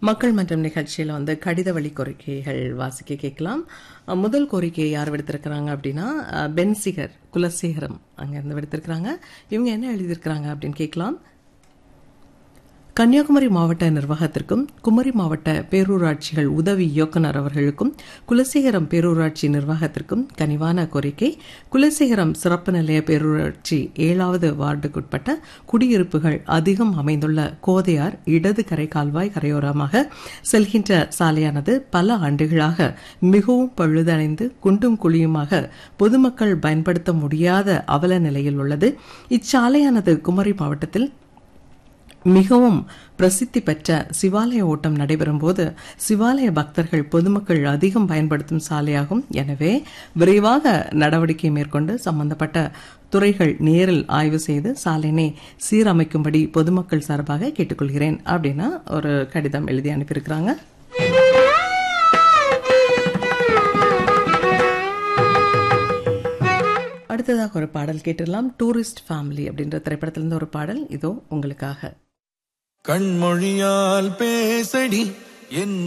மக்கள் மன்றம் நிகழ்ச்சியில் வந்து கடித வழி கோரிக்கைகள் வாசிக்க கேட்கலாம் அஹ், முதல் கோரிக்கையை யார் விடுத்திருக்கிறாங்க அப்படின்னா அஹ், பென்சிகர் குலசேகரம் அங்கேருந்து விடுத்திருக்கிறாங்க இவங்க என்ன எழுதியிருக்கிறாங்க அப்படின்னு கேட்கலாம் கன்னியாகுமரி மாவட்ட நிர்வாகத்திற்கும் குமரி மாவட்ட பேரூராட்சிகள் உதவி இயக்குனர் அவர்களுக்கும் குலசேகரம் பேரூராட்சி நிர்வாகத்திற்கும் கனிவான கோரிக்கை குலசேகரம் சிறப்பு நிலைய பேரூராட்சி ஏழாவது வார்டுக்குட்பட்ட குடியிருப்புகள் அதிகம் அமைந்துள்ள கோதையார் இடது கரை கால்வாய் கரையோரமாக செல்கின்ற சாலையானது பல ஆண்டுகளாக மிகவும் பழுதடைந்து குண்டும் குழியுமாக பொதுமக்கள் பயன்படுத்த முடியாத அவல நிலையில் உள்ளது இச்சாலையானது குமரி மாவட்டத்தில் மிகவும் பிரசித்தி பெற்ற சிவாலய ஓட்டம் நடைபெறும் போது சிவாலய பக்தர்கள் பொதுமக்கள் அதிகம் பயன்படுத்தும் சாலையாகும் எனவே விரைவாக நடவடிக்கை மேற்கொண்டு சம்பந்தப்பட்ட துறைகள் நேரில் ஆய்வு செய்து சாலையினை சீரமைக்கும்படி பொதுமக்கள் சார்பாக கேட்டுக்கொள்கிறேன் அப்படின்னு ஒரு கடிதம் எழுதி அனுப்பியிருக்கிறாங்க அடுத்ததாக ஒரு பாடல் கேட்டுடலாம் டூரிஸ்ட் ஃபேமிலி அப்படின்ற திரைப்படத்திலிருந்து ஒரு பாடல் இதோ உங்களுக்காக கண்மொழியால் பேசடி என்